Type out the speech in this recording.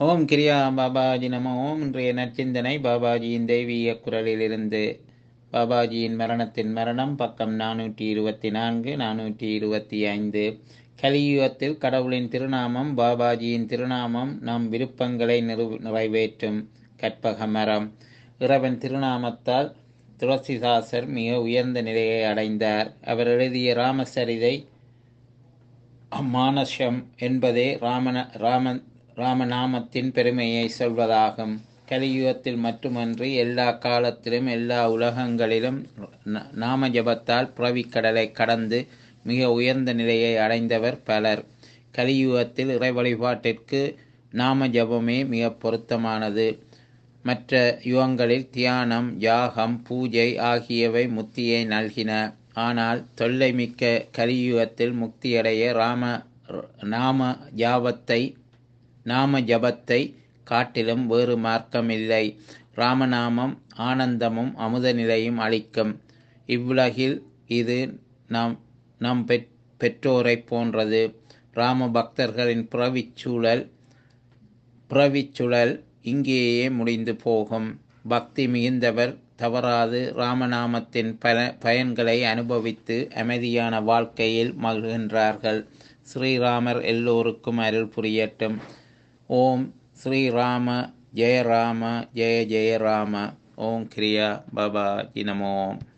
ஓம் கிரியா பாபாஜி நம ஓம் இன்றைய நற்சிந்தனை பாபாஜியின் தெய்வீக குரலிலிருந்து பாபாஜியின் மரணத்தின் மரணம் பக்கம் நானூற்றி இருபத்தி நான்கு நானூற்றி இருபத்தி ஐந்து கலியுகத்தில் கடவுளின் திருநாமம் பாபாஜியின் திருநாமம் நம் விருப்பங்களை நிறு நிறைவேற்றும் கற்பக மரம் இறைவன் திருநாமத்தால் துளசிதாசர் மிக உயர்ந்த நிலையை அடைந்தார் அவர் எழுதிய ராமசரிதை மானசம் என்பதே ராமன ராமன் ராமநாமத்தின் பெருமையை சொல்வதாகும் கலியுகத்தில் மட்டுமன்றி எல்லா காலத்திலும் எல்லா உலகங்களிலும் நாம ஜபத்தால் புறவிக்கடலை கடந்து மிக உயர்ந்த நிலையை அடைந்தவர் பலர் கலியுகத்தில் இறை வழிபாட்டிற்கு நாம ஜபமே மிக பொருத்தமானது மற்ற யுகங்களில் தியானம் யாகம் பூஜை ஆகியவை முத்தியை நல்கின ஆனால் தொல்லை மிக்க கலியுகத்தில் முக்தியடைய ராம நாம ஜாபத்தை நாம ஜபத்தை காட்டிலும் வேறு மார்க்கமில்லை ராமநாமம் ஆனந்தமும் அமுத நிலையும் அளிக்கும் இவ்வுலகில் இது நம் நம் பெற்றோரை போன்றது ராம பக்தர்களின் புறவிச்சூழல் புறவிச்சுழல் இங்கேயே முடிந்து போகும் பக்தி மிகுந்தவர் தவறாது ராமநாமத்தின் பல பயன்களை அனுபவித்து அமைதியான வாழ்க்கையில் மகிழ்கின்றார்கள் ஸ்ரீராமர் எல்லோருக்கும் அருள் புரியட்டும் ஓம் ஸ்ரீராம ஜெய ராம ஜெய ஜெய ராம ஓம் கிரியா பாபா நமோம்